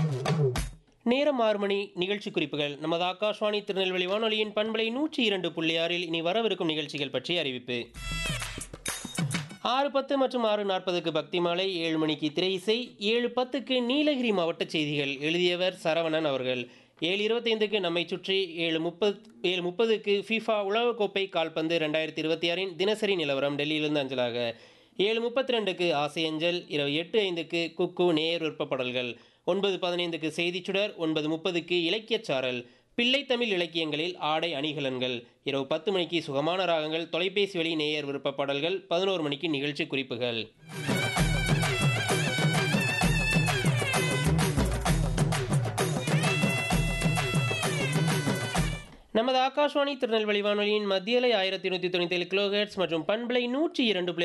நேரம் ஆறு மணி நிகழ்ச்சி குறிப்புகள் நமது ஆகாஷ்வாணி திருநெல்வேலி வானொலியின் பண்பலை நூற்றி இரண்டு புள்ளி ஆறில் இனி வரவிருக்கும் நிகழ்ச்சிகள் பற்றி அறிவிப்பு ஆறு பத்து மற்றும் ஆறு நாற்பதுக்கு பக்தி மாலை ஏழு மணிக்கு திரை இசை ஏழு பத்துக்கு நீலகிரி மாவட்ட செய்திகள் எழுதியவர் சரவணன் அவர்கள் ஏழு இருபத்தைந்துக்கு நம்மை சுற்றி ஏழு முப்பது ஏழு முப்பதுக்கு ஃபிஃபா உலகக்கோப்பை கால்பந்து ரெண்டாயிரத்தி இருபத்தி ஆறின் தினசரி நிலவரம் டெல்லியிலிருந்து அஞ்சலாக ஏழு முப்பத்தி ரெண்டுக்கு ஆசை அஞ்சல் இரவு எட்டு ஐந்துக்கு குக்கு நேர் விருப்பப்படல்கள் ஒன்பது பதினைந்துக்கு செய்திச் சுடர் ஒன்பது முப்பதுக்கு இலக்கியச் சாரல் பிள்ளை தமிழ் இலக்கியங்களில் ஆடை அணிகலன்கள் இரவு பத்து மணிக்கு சுகமான ராகங்கள் தொலைபேசி வழி நேயர் விருப்ப பாடல்கள் பதினோரு மணிக்கு நிகழ்ச்சி குறிப்புகள் நமது ஆகாஷ்வாணி திருநெல்வேலி வானொலியின் மத்தியலை ஆயிரத்தி நூற்றி தொண்ணூற்றி ஏழு கிலோஹெட்ஸ் மற்றும் பண்பலை நூற்றி இரண்டு